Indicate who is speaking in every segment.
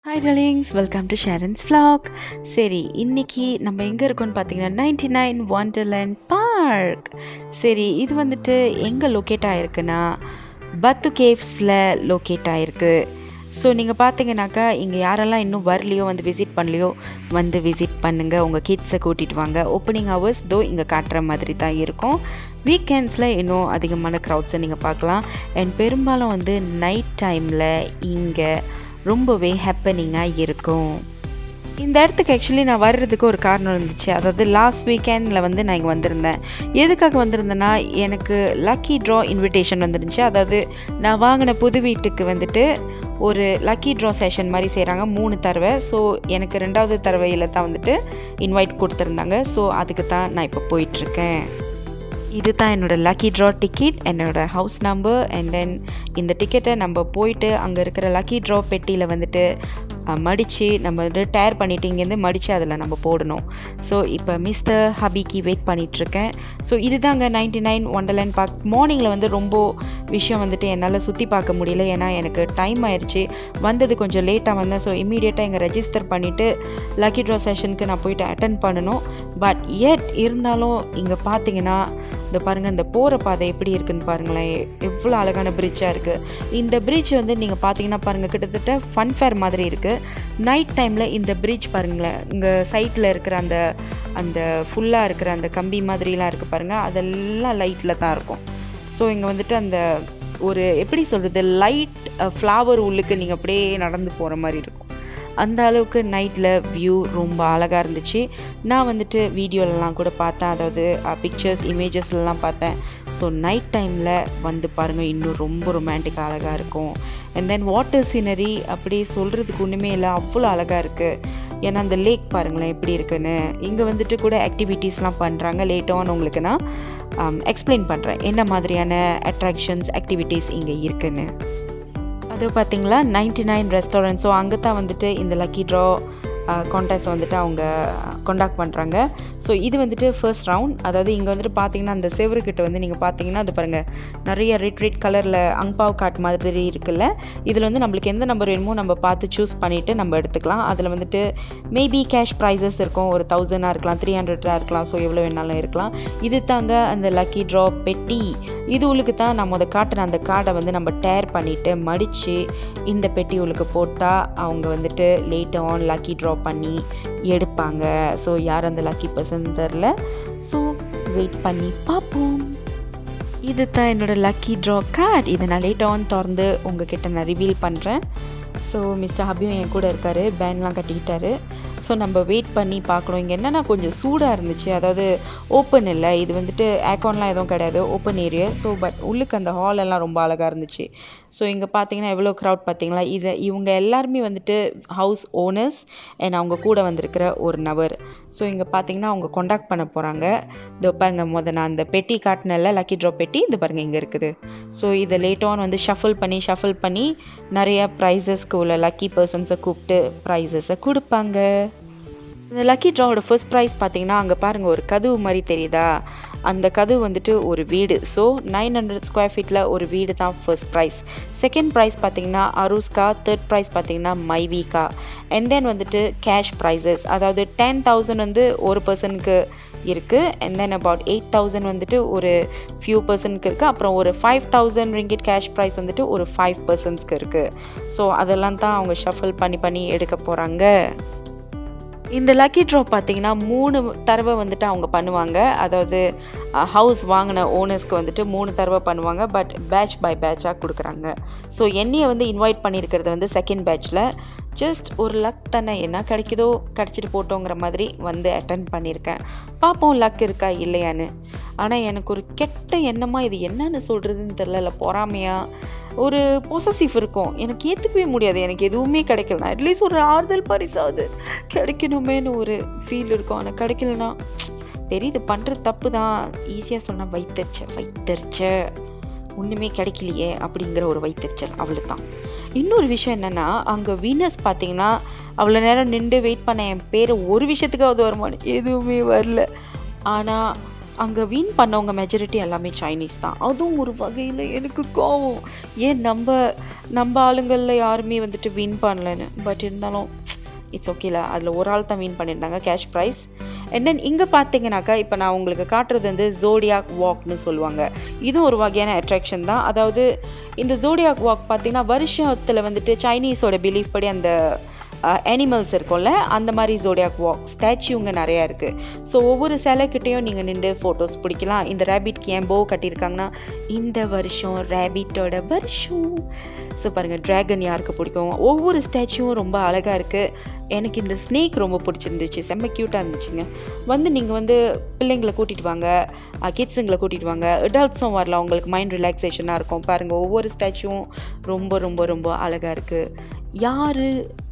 Speaker 1: hi darlings welcome to ஷேரன்ஸ் vlog சரி இன்னைக்கு நம்ம எங்கே இருக்கோம்னு பார்த்தீங்கன்னா நைன்டி நைன் ஒண்டர்லேண்ட் பார்க் சரி இது வந்துட்டு எங்கே லொக்கேட் ஆகிருக்குன்னா பத்து கேவ்ஸில் லொக்கேட் ஆகிருக்கு ஸோ நீங்கள் பார்த்தீங்கன்னாக்கா இங்கே யாரெல்லாம் இன்னும் வரலையோ வந்து விசிட் பண்ணலையோ வந்து விசிட் பண்ணுங்கள் உங்கள் கிட்ஸை கூட்டிகிட்டு வாங்க ஓப்பனிங் ஹவர்ஸ் தோ இங்கே காட்டுற மாதிரி தான் இருக்கும் வீக்கெண்ட்ஸில் இன்னும் அதிகமான க்ரௌட்ஸை நீங்கள் பார்க்கலாம் அண்ட் பெரும்பாலும் வந்து நைட் டைமில் இங்கே ரொம்பவே ஹேப்பனிங்காக இருக்கும் இந்த இடத்துக்கு ஆக்சுவலி நான் வர்றதுக்கு ஒரு காரணம் இருந்துச்சு அதாவது லாஸ்ட் வீக்கெண்டில் வந்து நான் இங்கே வந்திருந்தேன் எதுக்காக வந்திருந்தேன்னா எனக்கு லக்கி ட்ரா இன்விடேஷன் வந்துருந்துச்சு அதாவது நான் வாங்கின புது வீட்டுக்கு வந்துட்டு ஒரு லக்கி ட்ரா செஷன் மாதிரி செய்கிறாங்க மூணு தடவை ஸோ எனக்கு ரெண்டாவது தடவையில் தான் வந்துட்டு இன்வைட் கொடுத்துருந்தாங்க ஸோ அதுக்கு தான் நான் இப்போ போயிட்டுருக்கேன் இது தான் என்னோடய லக்கி ட்ரா டிக்கெட் என்னோடய ஹவுஸ் நம்பர் அண்ட் தென் இந்த டிக்கெட்டை நம்ம போயிட்டு அங்கே இருக்கிற லக்கி ட்ரா பெட்டியில் வந்துட்டு மடித்து நம்ம வந்து டயர் பண்ணிவிட்டு இங்கேருந்து மடித்து அதில் நம்ம போடணும் ஸோ இப்போ மிஸ்டர் ஹபிக்கு வெயிட் பண்ணிகிட்ருக்கேன் ஸோ இதுதாங்க நைன்டி நைன் ஒண்டர்லேண்ட் பார்க் மார்னிங்கில் வந்து ரொம்ப விஷயம் வந்துட்டு என்னால் சுற்றி பார்க்க முடியல ஏன்னா எனக்கு டைம் ஆயிடுச்சு வந்தது கொஞ்சம் லேட்டாக வந்தேன் ஸோ இம்மீடியட்டாக இங்கே ரெஜிஸ்டர் பண்ணிவிட்டு லக்கி ட்ரா செஷனுக்கு நான் போயிட்டு அட்டன் பண்ணணும் பட் எட் இருந்தாலும் இங்கே பார்த்தீங்கன்னா இந்த பாருங்கள் இந்த போகிற பாதை எப்படி இருக்குன்னு பாருங்களேன் எவ்வளோ அழகான பிரிட்ஜாக இருக்குது இந்த பிரிட்ஜ் வந்து நீங்கள் பார்த்தீங்கன்னா பாருங்கள் கிட்டத்தட்ட ஃபன் ஃபேர் மாதிரி இருக்குது நைட் டைமில் இந்த பிரிட்ஜ் பாருங்களேன் இங்கே சைட்டில் இருக்கிற அந்த அந்த ஃபுல்லாக இருக்கிற அந்த கம்பி மாதிரிலாம் இருக்குது பாருங்கள் அதெல்லாம் லைட்டில் தான் இருக்கும் ஸோ இங்கே வந்துட்டு அந்த ஒரு எப்படி சொல்கிறது லைட் ஃப்ளவர் உள்ளுக்கு நீங்கள் அப்படியே நடந்து போகிற மாதிரி இருக்கும் அந்த அளவுக்கு நைட்டில் வியூ ரொம்ப அழகாக இருந்துச்சு நான் வந்துட்டு வீடியோலலாம் கூட பார்த்தேன் அதாவது பிக்சர்ஸ் இமேஜஸ்லாம் பார்த்தேன் ஸோ நைட் டைமில் வந்து பாருங்கள் இன்னும் ரொம்ப ரொமான்டிக்காக அழகாக இருக்கும் அண்ட் தென் வாட்டர் சீனரி அப்படி சொல்கிறதுக்கு ஒன்றுமே இல்லை அவ்வளோ அழகாக இருக்குது ஏன்னா அந்த லேக் பாருங்களேன் எப்படி இருக்குன்னு இங்கே வந்துட்டு கூட ஆக்டிவிட்டீஸ்லாம் பண்ணுறாங்க லேட்டாக உங்களுக்கு நான் எக்ஸ்பிளைன் பண்ணுறேன் என்ன மாதிரியான அட்ராக்ஷன்ஸ் ஆக்டிவிட்டீஸ் இங்கே இருக்குன்னு அது பார்த்தீங்களா நைன்டி நைன் ரெஸ்டாரண்ட் ஸோ அங்கே தான் வந்துட்டு இந்த லக்கி ட்ரா கான்டெஸ்ட் வந்துட்டு அவங்க கொண்டாக்ட் பண்ணுறாங்க ஸோ இது வந்துட்டு ஃபர்ஸ்ட் ரவுண்ட் அதாவது இங்கே வந்துட்டு பார்த்தீங்கன்னா அந்த செவருக்கிட்ட வந்து நீங்கள் பார்த்தீங்கன்னா அது பாருங்கள் நிறைய ரெட் ரெட் கலரில் அங்பாவ் காட் மாதிரி இருக்குல்ல இதில் வந்து நம்மளுக்கு எந்த நம்பர் வேணுமோ நம்ம பார்த்து சூஸ் பண்ணிவிட்டு நம்ம எடுத்துக்கலாம் அதில் வந்துட்டு மேபி கேஷ் ப்ரைஸஸ் இருக்கும் ஒரு தௌசண்டாக இருக்கலாம் த்ரீ ஹண்ட்ரடாக இருக்கலாம் ஸோ எவ்வளோ வேணாலும் இருக்கலாம் இது தாங்க அந்த லக்கி ட்ரா பெட்டி இது உள்ளுக்கு தான் நம்ம அதை காட்டுற அந்த கார்டை வந்து நம்ம டேர் பண்ணிவிட்டு மடித்து இந்த பெட்டி உள்ளுக்கு போட்டால் அவங்க வந்துட்டு லேட் ஆன் லக்கி ட்ரா பண்ணி எடுப்பாங்க ஸோ யார் அந்த லக்கி பர்சன் தெரில ஸோ வெயிட் பண்ணி பார்ப்போம் இது தான் என்னோடய லக்கி ட்ரா கார்டு இதை நான் லேட் ஆன் திறந்து உங்ககிட்ட நான் ரிவீல் பண்ணுறேன் ஸோ மிஸ்டர் ஹபியும் என் கூட இருக்கார் பேண்ட்லாம் கட்டிக்கிட்டாரு ஸோ நம்ம வெயிட் பண்ணி பார்க்கணும் இங்கே என்னென்னா கொஞ்சம் சூடாக இருந்துச்சு அதாவது ஓப்பன் இல்லை இது வந்துட்டு ஏக்கான்லாம் எதுவும் கிடையாது ஓப்பன் ஏரியா ஸோ பட் உள்ளுக்கு அந்த ஹால் எல்லாம் ரொம்ப அழகாக இருந்துச்சு ஸோ இங்கே பார்த்தீங்கன்னா எவ்வளோ க்ரௌட் பார்த்தீங்களா இதை இவங்க எல்லாருமே வந்துட்டு ஹவுஸ் ஓனர்ஸ் அண்ட் அவங்க கூட வந்திருக்கிற ஒரு நபர் ஸோ இங்கே பார்த்தீங்கன்னா அவங்க கொண்டாக்ட் பண்ண போகிறாங்க இதோ பாருங்க முத நான் அந்த பெட்டி காட்டினல லக்கி ட்ரா பெட்டி இந்த பாருங்கள் இங்கே இருக்குது ஸோ இதை லேட் ஆன் வந்து ஷஃபிள் பண்ணி ஷஃபிள் பண்ணி நிறைய ப்ரைஸஸ்க்கு உள்ள லக்கி பர்சன்ஸை கூப்பிட்டு ப்ரைஸஸை கொடுப்பாங்க இந்த லக்கி ட்ராவோட ஃபர்ஸ்ட் ப்ரைஸ் பார்த்தீங்கன்னா அங்கே பாருங்கள் ஒரு கதவு மாதிரி தெரியுதா அந்த கதவு வந்துட்டு ஒரு வீடு ஸோ நைன் ஹண்ட்ரட் ஸ்கொயர் ஃபீட்டில் ஒரு வீடு தான் ஃபர்ஸ்ட் ப்ரைஸ் செகண்ட் ப்ரைஸ் பார்த்தீங்கன்னா அருஸ்கா தேர்ட் ப்ரைஸ் பார்த்தீங்கன்னா மைவிகா அண்ட் தென் வந்துட்டு கேஷ் ப்ரைஸஸ் அதாவது டென் தௌசண்ட் வந்து ஒரு பர்சனுக்கு இருக்குது and then about eight thousand வந்துட்டு ஒரு ஃபியூ பர்சனுக்கு இருக்குது அப்புறம் ஒரு five thousand ringgit cash prize வந்துட்டு ஒரு ஃபைவ் பர்சன்ஸ்க்கு இருக்குது ஸோ அதெல்லாம் தான் அவங்க ஷஃபிள் பண்ணி பண்ணி எடுக்க போகிறாங்க இந்த லக்கி ட்ரா பார்த்தீங்கன்னா மூணு தடவை வந்துட்டு அவங்க பண்ணுவாங்க அதாவது ஹவுஸ் வாங்கின ஓனர்ஸ்க்கு வந்துட்டு மூணு தடவை பண்ணுவாங்க பட் பேட்ச் பை பேட்சாக கொடுக்குறாங்க ஸோ என்னையை வந்து இன்வைட் பண்ணியிருக்கிறது வந்து செகண்ட் பேட்ச்சில் ஜஸ்ட் ஒரு லக் தானே என்ன கிடைக்குதோ கிடச்சிட்டு போட்டோங்கிற மாதிரி வந்து அட்டன் பண்ணியிருக்கேன் பார்ப்போம் லக் இருக்கா இல்லையான்னு ஆனால் எனக்கு ஒரு கெட்ட எண்ணமாக இது என்னன்னு சொல்கிறதுன்னு தெரில இல்லை பொறாமையாக ஒரு பொசசிவ் இருக்கும் எனக்கு ஏற்றுக்கவே முடியாது எனக்கு எதுவுமே கிடைக்கலனா அட்லீஸ்ட் ஒரு ஆறுதல் பரிசாவது கிடைக்கணுமேனு ஒரு ஃபீல் இருக்கும் ஆனால் கிடைக்கலனா தெரியுது பண்ணுறது தப்பு தான் ஈஸியாக சொன்னால் வைத்தறிச்ச வைத்தறிச்ச ஒன்றுமே கிடைக்கலையே அப்படிங்கிற ஒரு வைத்தறிச்சல் அவ்வளோ தான் இன்னொரு விஷயம் என்னென்னா அங்கே வீனஸ் பார்த்தீங்கன்னா அவ்வளோ நேரம் நின்று வெயிட் பண்ண என் பேர் ஒரு விஷயத்துக்காவது வருமானு எதுவுமே வரல ஆனால் அங்கே வின் பண்ணவங்க மெஜாரிட்டி எல்லாமே சைனீஸ் தான் அதுவும் ஒரு வகையில் எனக்கு கோவம் ஏன் நம்ம நம்ம ஆளுங்களில் யாருமே வந்துட்டு வின் பண்ணலன்னு பட் இருந்தாலும் இட்ஸ் ஓகேல அதில் ஒரு ஆள் தான் வின் பண்ணியிருந்தாங்க கேஷ் ப்ரைஸ் அண்ட் தென் இங்கே பார்த்தீங்கன்னாக்கா இப்போ நான் உங்களுக்கு காட்டுறது வந்து ஜோடியாக் வாக்னு சொல்லுவாங்க இதுவும் ஒரு வகையான அட்ராக்ஷன் தான் அதாவது இந்த ஜோடியாக் வாக் பார்த்தீங்கன்னா வருஷத்தில் வந்துட்டு சைனீஸோட பிலீஃப் படி அந்த அனிமல்ஸ் இருக்கும்ல அந்த மாதிரி ஜோடியாக் வாக் ஸ்டாச்சுங்க நிறையா இருக்குது ஸோ ஒவ்வொரு சிலைக்கிட்டேயும் நீங்கள் நின்று ஃபோட்டோஸ் பிடிக்கலாம் இந்த ரேபிட்க்கு ஏன் போ கட்டியிருக்காங்கன்னா இந்த வருஷம் ரேபிட்டோட வருஷம் ஸோ பாருங்கள் ட்ராகன் யாருக்கு பிடிக்கும் ஒவ்வொரு ஸ்டாச்சுவும் ரொம்ப அழகாக இருக்குது எனக்கு இந்த ஸ்னேக் ரொம்ப பிடிச்சிருந்துச்சு செம்ம க்யூட்டாக இருந்துச்சுங்க வந்து நீங்கள் வந்து பிள்ளைங்களை கூட்டிகிட்டு வாங்க கிட்ஸுங்களை கூட்டிகிட்டு வாங்க அடல்ட்ஸும் வரலாம் உங்களுக்கு மைண்ட் ரிலாக்ஸேஷனாக இருக்கும் பாருங்கள் ஒவ்வொரு ஸ்டாச்சுவும் ரொம்ப ரொம்ப ரொம்ப அழகாக இருக்குது யார்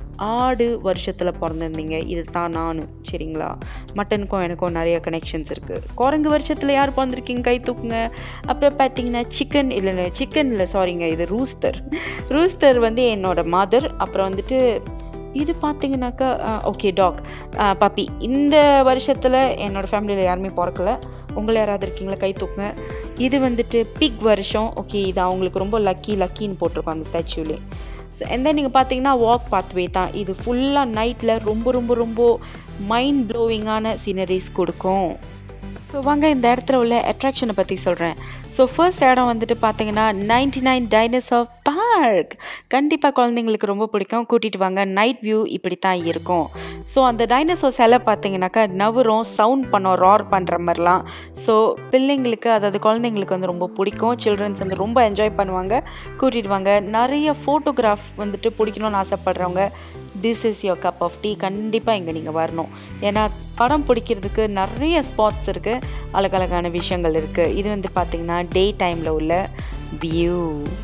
Speaker 1: ஆடு வருஷத்தில் பிறந்திருந்தீங்க இது தான் நானும் சரிங்களா மட்டனுக்கும் எனக்கும் நிறைய கனெக்ஷன்ஸ் இருக்குது குரங்கு வருஷத்தில் யார் பிறந்திருக்கீங்க கை தூக்குங்க அப்புறம் பார்த்தீங்கன்னா சிக்கன் இல்லை இல்லை சிக்கன் இல்லை சாரிங்க இது ரூஸ்தர் ரூஸ்தர் வந்து என்னோட மதர் அப்புறம் வந்துட்டு இது பார்த்தீங்கன்னாக்கா ஓகே டாக் பப்பி இந்த வருஷத்தில் என்னோடய ஃபேமிலியில் யாருமே பிறக்கல உங்களை யாராவது இருக்கீங்களா கை தூக்குங்க இது வந்துட்டு பிக் வருஷம் ஓகே இது அவங்களுக்கு ரொம்ப லக்கி லக்கின்னு போட்டிருக்கோம் அந்த ஸ்டாச்சுலே ஸோ எந்த நீங்கள் பார்த்தீங்கன்னா வாக் பாத்வே தான் இது ஃபுல்லாக நைட்டில் ரொம்ப ரொம்ப ரொம்ப மைண்ட் ப்ளோவிங்கான சீனரிஸ் கொடுக்கும் ஸோ வாங்க இந்த இடத்துல உள்ள அட்ராக்ஷனை பற்றி சொல்கிறேன் ஸோ ஃபர்ஸ்ட் இடம் வந்துட்டு பார்த்தீங்கன்னா நைன்டி நைன் டைனோசர் பார்க் கண்டிப்பாக குழந்தைங்களுக்கு ரொம்ப பிடிக்கும் கூட்டிகிட்டு வாங்க நைட் வியூ இப்படி தான் இருக்கும் ஸோ அந்த டைனோசர் சிலை பார்த்தீங்கன்னாக்கா நவரும் சவுண்ட் பண்ணோம் ரார் பண்ணுற மாதிரிலாம் ஸோ பிள்ளைங்களுக்கு அதாவது குழந்தைங்களுக்கு வந்து ரொம்ப பிடிக்கும் சில்ட்ரன்ஸ் வந்து ரொம்ப என்ஜாய் பண்ணுவாங்க கூட்டிகிட்டு வாங்க நிறைய ஃபோட்டோகிராஃப் வந்துட்டு பிடிக்கணும்னு ஆசைப்படுறவங்க this is your cup of tea கண்டிப்பாக இங்கே நீங்கள் வரணும் ஏன்னா படம் பிடிக்கிறதுக்கு நிறைய ஸ்பாட்ஸ் இருக்குது அழகழகான விஷயங்கள் இருக்குது இது வந்து பார்த்திங்கன்னா டே டைமில் உள்ள வியூ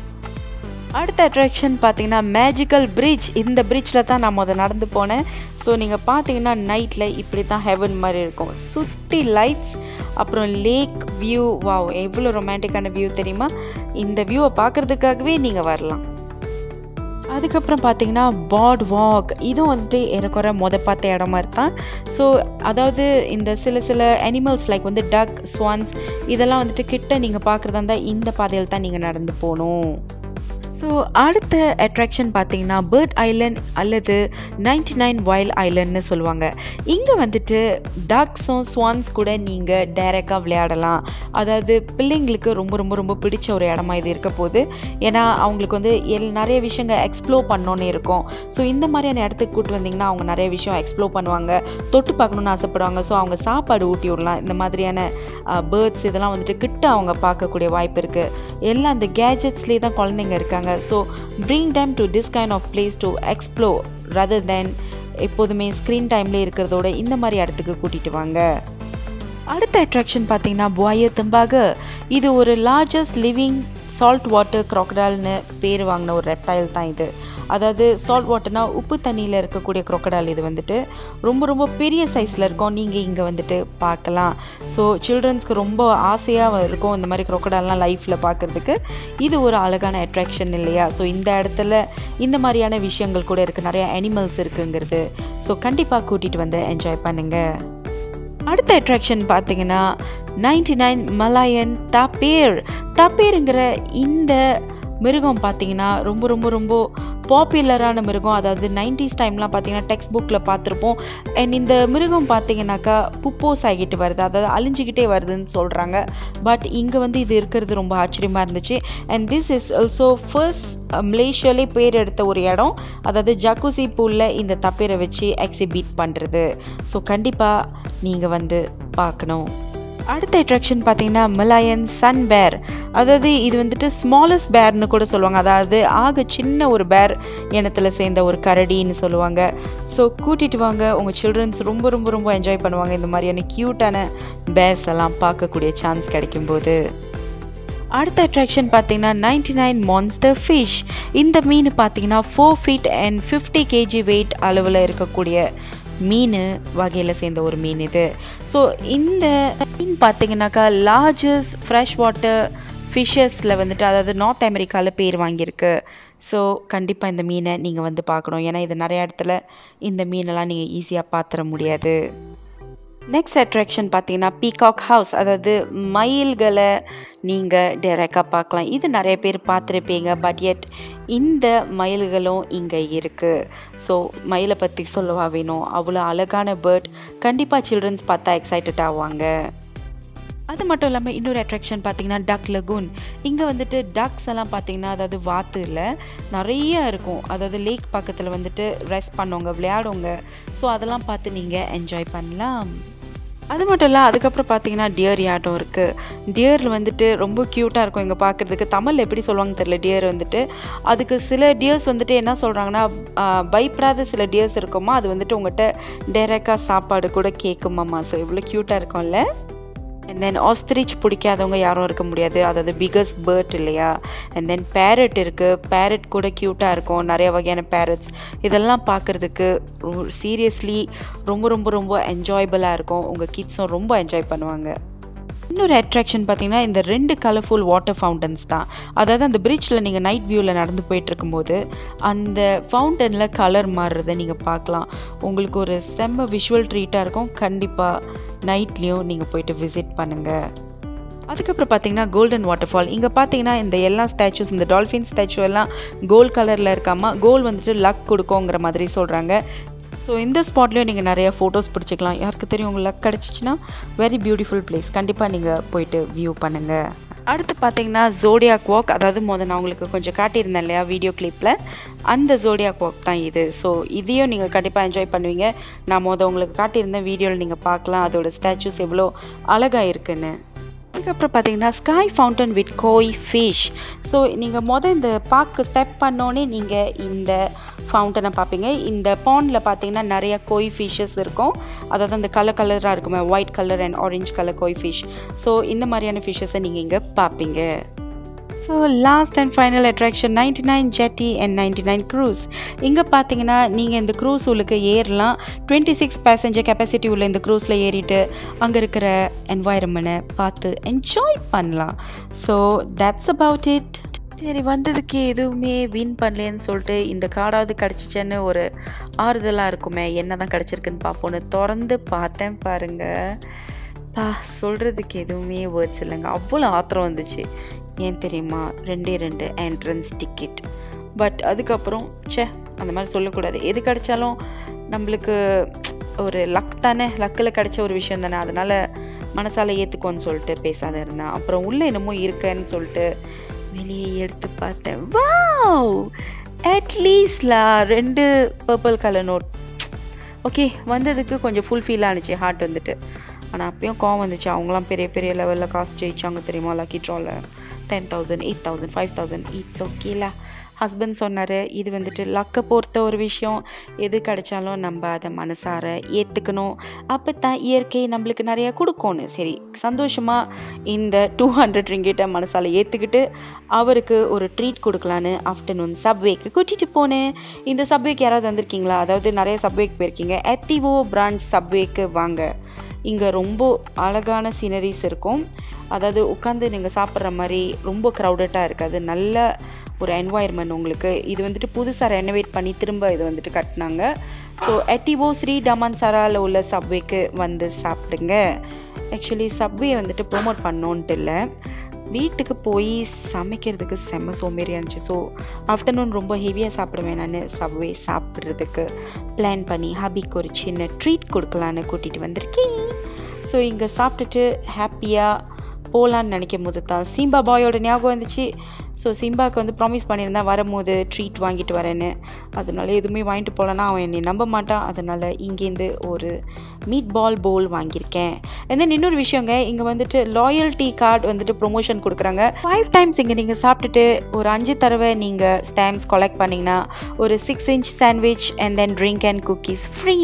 Speaker 1: அடுத்த அட்ராக்ஷன் பார்த்தீங்கன்னா மேஜிக்கல் பிரிட்ஜ் இந்த பிரிட்ஜில் தான் நான் முதல் நடந்து போனேன் ஸோ நீங்கள் பார்த்தீங்கன்னா நைட்டில் இப்படி தான் ஹெவன் மாதிரி இருக்கும் சுற்றி லைட்ஸ் அப்புறம் லேக் வியூ வாவ் எவ்வளோ ரொமான்டிக்கான வியூ தெரியுமா இந்த வியூவை பார்க்குறதுக்காகவே நீங்கள் வரலாம் அதுக்கப்புறம் பார்த்தீங்கன்னா பாட் வாக் இதுவும் வந்துட்டு ஏறக்குறை மொத பார்த்த இடம் மாதிரி தான் ஸோ அதாவது இந்த சில சில அனிமல்ஸ் லைக் வந்து டக் ஸ்வான்ஸ் இதெல்லாம் வந்துட்டு கிட்ட நீங்கள் பார்க்குறதா இருந்தால் இந்த பாதையில் தான் நீங்கள் நடந்து போகணும் ஸோ அடுத்த அட்ராக்ஷன் பார்த்தீங்கன்னா பேர்ட் ஐலண்ட் அல்லது நைன்டி நைன் வைல்ட் ஐலண்ட்னு சொல்லுவாங்க இங்கே வந்துட்டு டாக்ஸும் ஸ்வான்ஸ் கூட நீங்கள் டைரெக்டாக விளையாடலாம் அதாவது பிள்ளைங்களுக்கு ரொம்ப ரொம்ப ரொம்ப பிடிச்ச ஒரு இடமா இது இருக்க போகுது ஏன்னா அவங்களுக்கு வந்து எல் நிறைய விஷயங்கள் எக்ஸ்ப்ளோர் பண்ணோன்னு இருக்கும் ஸோ இந்த மாதிரியான இடத்துக்கு கூட்டு வந்தீங்கன்னா அவங்க நிறைய விஷயம் எக்ஸ்ப்ளோர் பண்ணுவாங்க தொட்டு பார்க்கணுன்னு ஆசைப்படுவாங்க ஸோ அவங்க சாப்பாடு ஊட்டி விடலாம் இந்த மாதிரியான பேர்ட்ஸ் இதெல்லாம் வந்துட்டு கிட்ட அவங்க பார்க்கக்கூடிய வாய்ப்பு இருக்குது எல்லாம் அந்த கேஜெட்ஸ்லேயே தான் குழந்தைங்க இருக்காங்க so bring time to this kind of place to explore rather than எப்போதுமே ஸ்க்ரீன் டைம்லேயே இருக்கிறதோட இந்த மாதிரி இடத்துக்கு கூட்டிகிட்டு வாங்க அடுத்த அட்ராக்ஷன் பார்த்தீங்கன்னா புவாய தும்பாக இது ஒரு லார்ஜஸ்ட் லிவிங் சால்ட் வாட்டர் க்ராக்கடால்னு பேர் வாங்கின ஒரு ரெப்டைல் தான் இது அதாவது சால்ட் வாட்டர்னா உப்பு தண்ணியில் இருக்கக்கூடிய crocodile இது வந்துட்டு ரொம்ப ரொம்ப பெரிய சைஸில் இருக்கும் நீங்கள் இங்கே வந்துட்டு பார்க்கலாம் ஸோ சில்ட்ரன்ஸ்க்கு ரொம்ப ஆசையாக இருக்கும் இந்த மாதிரி crocodileலாம் லைஃப்பில் பார்க்குறதுக்கு இது ஒரு அழகான அட்ராக்ஷன் இல்லையா ஸோ இந்த இடத்துல இந்த மாதிரியான விஷயங்கள் கூட இருக்குது நிறைய அனிமல்ஸ் இருக்குங்கிறது ஸோ கண்டிப்பாக கூட்டிகிட்டு வந்து என்ஜாய் பண்ணுங்கள் அடுத்த அட்ராக்ஷன் பார்த்தீங்கன்னா நைன்டி நைன் மலாயன் தப்பேர் தப்பேருங்கிற இந்த மிருகம் பார்த்தீங்கன்னா ரொம்ப ரொம்ப ரொம்ப பாப்புலரான மிருகம் அதாவது நைன்டிஸ் டைம்லாம் பார்த்தீங்கன்னா டெக்ஸ்ட் புக்கில் பார்த்துருப்போம் அண்ட் இந்த மிருகம் பார்த்தீங்கன்னாக்கா புப்போஸ் ஆகிட்டு வருது அதாவது அழிஞ்சிக்கிட்டே வருதுன்னு சொல்கிறாங்க பட் இங்கே வந்து இது இருக்கிறது ரொம்ப ஆச்சரியமாக இருந்துச்சு and this is also first மலேசியாலே பேர் எடுத்த ஒரு இடம் அதாவது ஜக்குசி பூலில் இந்த தப்பேரை வச்சு எக்ஸிபிட் பண்ணுறது ஸோ கண்டிப்பாக நீங்கள் வந்து பார்க்கணும் அடுத்த அட்ராக்ஷன் பார்த்தீங்கன்னா மலாயன் சன் பேர் அதாவது இது வந்துட்டு ஸ்மாலஸ்ட் பேர்னு கூட சொல்லுவாங்க அதாவது ஆக சின்ன ஒரு பேர் இனத்தில் சேர்ந்த ஒரு கரடின்னு சொல்லுவாங்க ஸோ கூட்டிகிட்டு வாங்க உங்கள் சில்ட்ரன்ஸ் ரொம்ப ரொம்ப ரொம்ப என்ஜாய் பண்ணுவாங்க இந்த மாதிரியான க்யூட்டான பேர்ஸ் எல்லாம் பார்க்கக்கூடிய சான்ஸ் கிடைக்கும்போது அடுத்த அட்ராக்ஷன் பார்த்தீங்கன்னா நைன்டி நைன் மான்ஸ்டர் ஃபிஷ் இந்த மீன் பார்த்தீங்கன்னா four feet and fifty KG weight அளவில் இருக்கக்கூடிய மீன் வகையில் சேர்ந்த ஒரு மீன் இது ஸோ இந்த மீன் பார்த்தீங்கன்னாக்கா லார்ஜஸ்ட் ஃப்ரெஷ் வாட்டர் ஃபிஷ்ஷஸில் வந்துட்டு அதாவது நார்த் அமெரிக்காவில் பேர் வாங்கியிருக்கு ஸோ கண்டிப்பாக இந்த மீனை நீங்கள் வந்து பார்க்கணும் ஏன்னா இது நிறைய இடத்துல இந்த மீனெல்லாம் நீங்கள் ஈஸியாக பார்த்துட முடியாது நெக்ஸ்ட் அட்ராக்ஷன் பார்த்தீங்கன்னா பீகாக் ஹவுஸ் அதாவது மயில்களை நீங்கள் டேரெக்டாக பார்க்கலாம் இது நிறைய பேர் பார்த்துருப்பீங்க பட் எட் இந்த மயில்களும் இங்கே இருக்குது ஸோ மயிலை பற்றி சொல்லவா வேணும் அவ்வளோ அழகான பேர்ட் கண்டிப்பாக சில்ட்ரன்ஸ் பார்த்தா எக்ஸைட்டட் ஆவாங்க அது மட்டும் இல்லாமல் இன்னொரு அட்ராக்ஷன் பார்த்தீங்கன்னா டக் லகூன் இங்கே வந்துட்டு டக்ஸ் எல்லாம் பார்த்தீங்கன்னா அதாவது வாத்துல நிறைய இருக்கும் அதாவது லேக் பக்கத்தில் வந்துட்டு ரெஸ்ட் பண்ணவங்க விளையாடுவங்க ஸோ அதெல்லாம் பார்த்து நீங்கள் என்ஜாய் பண்ணலாம் அது மட்டும் இல்லை அதுக்கப்புறம் பார்த்தீங்கன்னா டியர் யாட்டம் இருக்குது டியரில் வந்துட்டு ரொம்ப க்யூட்டாக இருக்கும் இங்கே பார்க்குறதுக்கு தமிழில் எப்படி சொல்லுவாங்க தெரியல டியர் வந்துட்டு அதுக்கு சில டியர்ஸ் வந்துட்டு என்ன சொல்கிறாங்கன்னா பயப்படாத சில டியர்ஸ் இருக்குமா அது வந்துட்டு உங்கள்கிட்ட டேரெக்டாக சாப்பாடு கூட கேட்குமாம்மா ஸோ இவ்வளோ க்யூட்டாக இருக்கும்ல அண்ட் தென் ஆஸ்திரிச் பிடிக்காதவங்க யாரும் இருக்க முடியாது அதாவது பிகஸ்ட் பேர்ட் இல்லையா அண்ட் தென் பேரட் இருக்குது பேரட் கூட க்யூட்டாக இருக்கும் நிறைய வகையான பேரட்ஸ் இதெல்லாம் பார்க்குறதுக்கு சீரியஸ்லி ரொம்ப ரொம்ப ரொம்ப என்ஜாயபிளாக இருக்கும் உங்கள் கிட்ஸும் ரொம்ப என்ஜாய் பண்ணுவாங்க இன்னொரு அட்ராக்ஷன் பார்த்தீங்கன்னா இந்த ரெண்டு கலர்ஃபுல் வாட்டர் ஃபவுண்டன்ஸ் தான் அதாவது அந்த பிரிட்ஜில் நீங்கள் நைட் வியூவில் நடந்து போயிட்டு இருக்கும்போது அந்த ஃபவுண்டனில் கலர் மாறுறதை நீங்கள் பார்க்கலாம் உங்களுக்கு ஒரு செம்ம விஷுவல் ட்ரீட்டாக இருக்கும் கண்டிப்பாக நைட்லேயும் நீங்கள் போயிட்டு விசிட் பண்ணுங்கள் அதுக்கப்புறம் பார்த்தீங்கன்னா கோல்டன் வாட்டர் ஃபால் இங்கே பார்த்தீங்கன்னா இந்த எல்லா ஸ்டாச்சூஸ் இந்த டால்ஃபின் ஸ்டாச்சு எல்லாம் கோல்ட் கலரில் இருக்காமா கோல் வந்துட்டு லக் கொடுக்குங்கிற மாதிரி சொல்கிறாங்க ஸோ இந்த ஸ்பாட்லேயும் நீங்கள் நிறைய ஃபோட்டோஸ் பிடிச்சிக்கலாம் யாருக்கு தெரியும் உங்களுக்கு லக் கிடச்சிச்சின்னா வெரி பியூட்டிஃபுல் பிளேஸ் கண்டிப்பாக நீங்கள் போயிட்டு வியூ பண்ணுங்கள் அடுத்து பார்த்தீங்கன்னா ஜோடியாக் வாக் அதாவது மொதல் நான் உங்களுக்கு கொஞ்சம் காட்டியிருந்தேன் இல்லையா வீடியோ கிளிப்பில் அந்த ஜோடியாக் வாக் தான் இது ஸோ இதையும் நீங்கள் கண்டிப்பாக என்ஜாய் பண்ணுவீங்க நான் மொதல் உங்களுக்கு காட்டியிருந்தேன் வீடியோவில் நீங்கள் பார்க்கலாம் அதோட ஸ்டாச்சூஸ் எவ்வளோ அழகாக இருக்குன்னு அதுக்கப்புறம் பார்த்தீங்கன்னா sky fountain with koi fish so நீங்கள் மொதல் இந்த பார்க்கு ஸ்டெப் பண்ணோன்னே நீங்கள் இந்த ஃபவுண்டனை பார்ப்பீங்க இந்த பாண்டில் பார்த்தீங்கன்னா நிறைய கோய் ஃபிஷ்ஷஸ் இருக்கும் அதாவது அந்த கலர் கலராக இருக்குமே white colour and orange colour koi fish so இந்த மாதிரியான ஃபிஷ்ஷஸை நீங்கள் இங்கே பார்ப்பீங்க so last and final attraction ninety nine jetty and ninety nine cruise இங்கே பார்த்தீங்கன்னா நீங்கள் இந்த க்ரூஸ் உள்ளுக்கு ஏறலாம் டுவெண்ட்டி சிக்ஸ் பேசஞ்சர் கெப்பாசிட்டி உள்ள இந்த க்ரூஸில் ஏறிட்டு அங்கே இருக்கிற என்வாயரமெண்ட்டை பார்த்து என்ஜாய் பண்ணலாம் ஸோ தட்ஸ் அபவுட் இட் சரி வந்ததுக்கு எதுவுமே வின் பண்ணலேன்னு சொல்லிட்டு இந்த கார்டாவது கிடச்சிச்சேன்னு ஒரு ஆறுதலாக இருக்குமே என்ன தான் கிடச்சிருக்குன்னு பார்ப்போன்னு திறந்து பார்த்தேன் பாருங்கள் பா சொல்கிறதுக்கு எதுவுமே வேர்ட்ஸ் இல்லைங்க அவ்வளோ ஆத்திரம் வந்துச்சு ஏன் தெரியுமா ரெண்டே ரெண்டு என்ட்ரன்ஸ் டிக்கெட் பட் அதுக்கப்புறம் ச்சே அந்த மாதிரி சொல்லக்கூடாது எது கிடைச்சாலும் நம்மளுக்கு ஒரு லக் தானே லக்கில் கிடைச்ச ஒரு விஷயம் தானே அதனால் மனசால் ஏற்றுக்கோன்னு சொல்லிட்டு பேசாத இருந்தேன் அப்புறம் உள்ளே என்னமோ இருக்கேன்னு சொல்லிட்டு வெளியே எடுத்து பார்த்தேன் வாவ் அட்லீஸ்ட்லா ரெண்டு பர்பிள் கலர் நோட் ஓகே வந்ததுக்கு கொஞ்சம் ஃபுல் ஃபீல் ஆனிச்சு ஹார்ட் வந்துட்டு ஆனால் அப்பயும் கோவம் வந்துச்சு அவங்களாம் பெரிய பெரிய லெவலில் காசு ஜெயிச்சாங்க தெரியுமா லக்கி ட்ராவில் ten thousand eight thousand five thousand it's ஓகேலா ஹஸ்பண்ட் சொன்னார் இது வந்துட்டு லக்கை பொறுத்த ஒரு விஷயம் எது கிடைச்சாலும் நம்ம அதை மனசார ஏற்றுக்கணும் அப்போ தான் இயற்கை நம்மளுக்கு நிறையா கொடுக்கணும் சரி சந்தோஷமாக இந்த டூ ஹண்ட்ரட் ரிங்கிட்ட மனசால ஏற்றுக்கிட்டு அவருக்கு ஒரு ட்ரீட் கொடுக்கலான்னு ஆஃப்டர்நூன் சப்வேக்கு கூட்டிகிட்டு போனேன் இந்த சப்வேக்கு யாராவது வந்திருக்கீங்களா அதாவது நிறைய சப்வேக்கு போயிருக்கீங்க எத்திவோ பிரான்ச் சப்வேக்கு வாங்க இங்கே ரொம்ப அழகான சீனரிஸ் இருக்கும் அதாவது உட்காந்து நீங்கள் சாப்பிட்ற மாதிரி ரொம்ப க்ரௌடட்டாக இருக்காது நல்ல ஒரு என்வாயர்மெண்ட் உங்களுக்கு இது வந்துட்டு புதுசாக ரெனோவேட் பண்ணி திரும்ப இது வந்துட்டு கட்டினாங்க ஸோ எட்டிவோ ஸ்ரீ டமான்சாராவில் உள்ள சப்வேக்கு வந்து சாப்பிடுங்க ஆக்சுவலி சப்வே வந்துட்டு ப்ரோமோட் பண்ணோன்ட்டு இல்லை வீட்டுக்கு போய் சமைக்கிறதுக்கு செம்ம சோம்பேறியாக இருந்துச்சு ஸோ ஆஃப்டர்நூன் ரொம்ப ஹெவியாக சாப்பிடுவேன் நான் சப்வே சாப்பிட்றதுக்கு பிளான் பண்ணி ஹபிக்கு ஒரு சின்ன ட்ரீட் கொடுக்கலான்னு கூட்டிகிட்டு வந்திருக்கேன் ஸோ இங்கே சாப்பிட்டுட்டு ஹாப்பியாக போகலான்னு நினைக்கும் போது தான் சிம்பா பாயோட ஞாபகம் வந்துச்சு ஸோ சிம்பாவுக்கு வந்து ப்ராமிஸ் பண்ணியிருந்தேன் வரும்போது ட்ரீட் வாங்கிட்டு வரேன்னு அதனால எதுவுமே வாங்கிட்டு போகலன்னா அவன் என்னை நம்ப மாட்டான் அதனால் இங்கேருந்து ஒரு மீட் பால் போல் வாங்கியிருக்கேன் and then இன்னொரு விஷயங்க இங்கே வந்துட்டு லாயல்ட்டி கார்டு வந்துட்டு ப்ரொமோஷன் கொடுக்குறாங்க ஃபைவ் டைம்ஸ் இங்கே நீங்கள் சாப்பிட்டுட்டு ஒரு அஞ்சு தடவை நீங்கள் ஸ்டாம்ப்ஸ் கலெக்ட் பண்ணிங்கன்னா ஒரு six inch sandwich and then drink and cookies free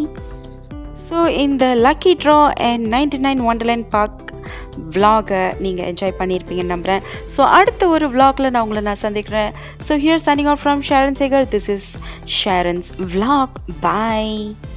Speaker 1: so இந்த lucky draw and ninety nine wonderland park vlog-அ நீங்கள் என்ஜாய் பண்ணியிருப்பீங்கன்னு நம்புகிறேன் ஸோ அடுத்த ஒரு vlog-ல நான் உங்களை நான் சந்திக்கிறேன் so here signing off from Sharon Sekar this is Sharon's vlog bye